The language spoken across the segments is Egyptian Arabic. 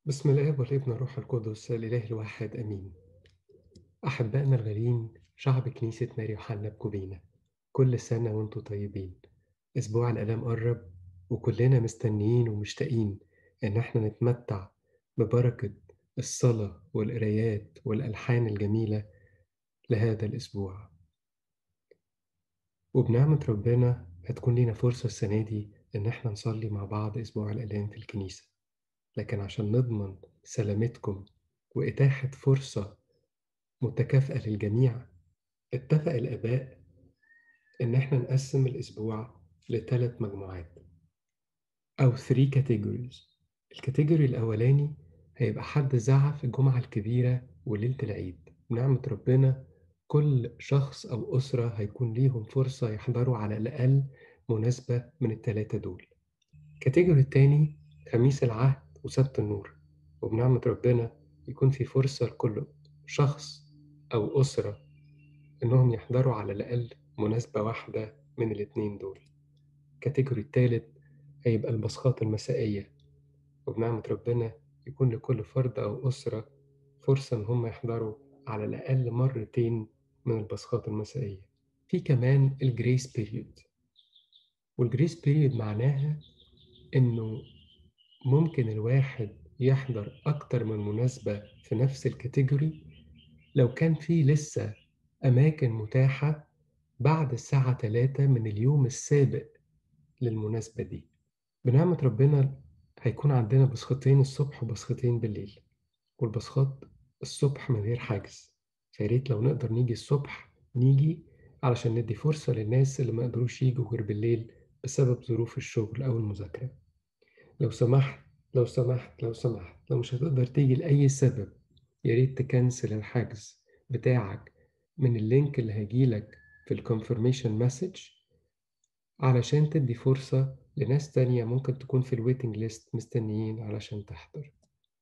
بسم الآب والابن والروح القدس الإله الواحد آمين. أحبائنا الغاليين شعب كنيسة ماري يوحنا بكوبينا كل سنة وأنتم طيبين. أسبوع الآلام قرب وكلنا مستنيين ومشتاقين إن إحنا نتمتع ببركة الصلاة والقرايات والألحان الجميلة لهذا الأسبوع. وبنعمة ربنا هتكون لينا فرصة السنة دي إن إحنا نصلي مع بعض أسبوع الآلام في الكنيسة. لكن عشان نضمن سلامتكم وإتاحة فرصة متكافئة للجميع اتفق الآباء إن إحنا نقسم الأسبوع لثلاث مجموعات أو 3 categories الكاتيجوري الأولاني هيبقى حد زعف الجمعة الكبيرة وليلة العيد بنعمة ربنا كل شخص أو أسرة هيكون ليهم فرصة يحضروا على الأقل مناسبة من التلاتة دول الكاتيجوري التاني خميس العهد وسبت النور وبنعمة ربنا يكون في فرصة لكل شخص أو أسرة إنهم يحضروا على الأقل مناسبة واحدة من الاتنين دول الكاتيجوري التالت هيبقى البصخات المسائية وبنعمة ربنا يكون لكل فرد أو أسرة فرصة إن هم يحضروا على الأقل مرتين من البصخات المسائية في كمان الجريس بيريود والجريس بيريود معناها إنه ممكن الواحد يحضر أكتر من مناسبة في نفس الكاتيجوري لو كان في لسه أماكن متاحة بعد الساعة تلاتة من اليوم السابق للمناسبة دي بنعمة ربنا هيكون عندنا بصختين الصبح وبصختين بالليل والبصخات الصبح من غير حجز فياريت لو نقدر نيجي الصبح نيجي علشان ندي فرصة للناس اللي ما قدروش يجوا غير بالليل بسبب ظروف الشغل أو المذاكرة لو سمحت لو سمحت لو سمحت لو مش هتقدر تيجي لأي سبب ياريت تكنسل الحجز بتاعك من اللينك اللي هيجيلك في الكونفirmation مسج علشان تدي فرصة لناس تانية ممكن تكون في الويتنج ليست مستنيين علشان تحضر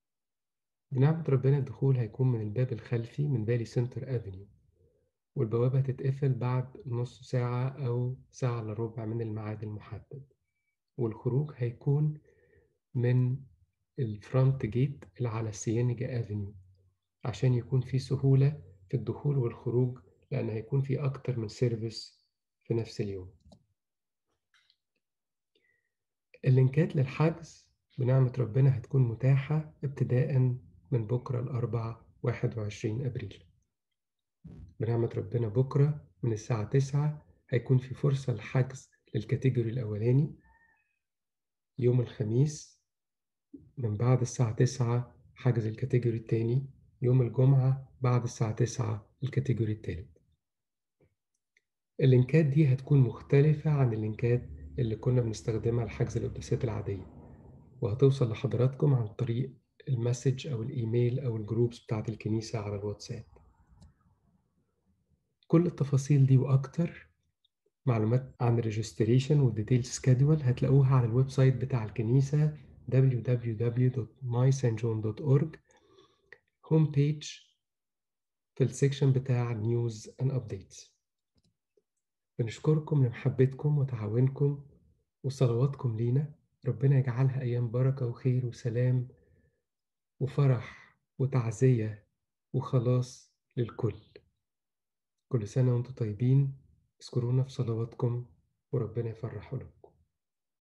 بنعمة ربنا الدخول هيكون من الباب الخلفي من بالي سنتر افنيو والبوابة هتتقفل بعد نص ساعة أو ساعة إلا ربع من الميعاد المحدد والخروج هيكون من الفرونت جيت اللي على سيانجا افنيو عشان يكون في سهولة في الدخول والخروج لأن هيكون في أكتر من سيرفيس في نفس اليوم اللينكات للحجز بنعمة ربنا هتكون متاحة ابتداء من بكرة الأربعاء واحد وعشرين أبريل بنعمة ربنا بكرة من الساعة تسعة هيكون في فرصة للحجز للكاتيجوري الأولاني يوم الخميس من بعد الساعة تسعة حجز الكاتيجوري التاني يوم الجمعة بعد الساعة تسعة الكاتيجوري التالت اللينكات دي هتكون مختلفة عن اللينكات اللي كنا بنستخدمها لحجز القداسات العادية وهتوصل لحضراتكم عن طريق المسج أو الإيميل أو الجروبس بتاعت الكنيسة على الواتساب كل التفاصيل دي وأكتر معلومات عن الريجستريشن والديتيل سكادول هتلاقوها على الويب سايت بتاع الكنيسة www.mysanjon.org هوم بيج في السكشن بتاع نيوز اند ابديتس بنشكركم لمحبتكم وتعاونكم وصلواتكم لينا ربنا يجعلها أيام بركة وخير وسلام وفرح وتعزية وخلاص للكل كل سنة وانتم طيبين اذكرونا في صلواتكم وربنا يفرح قلوبكم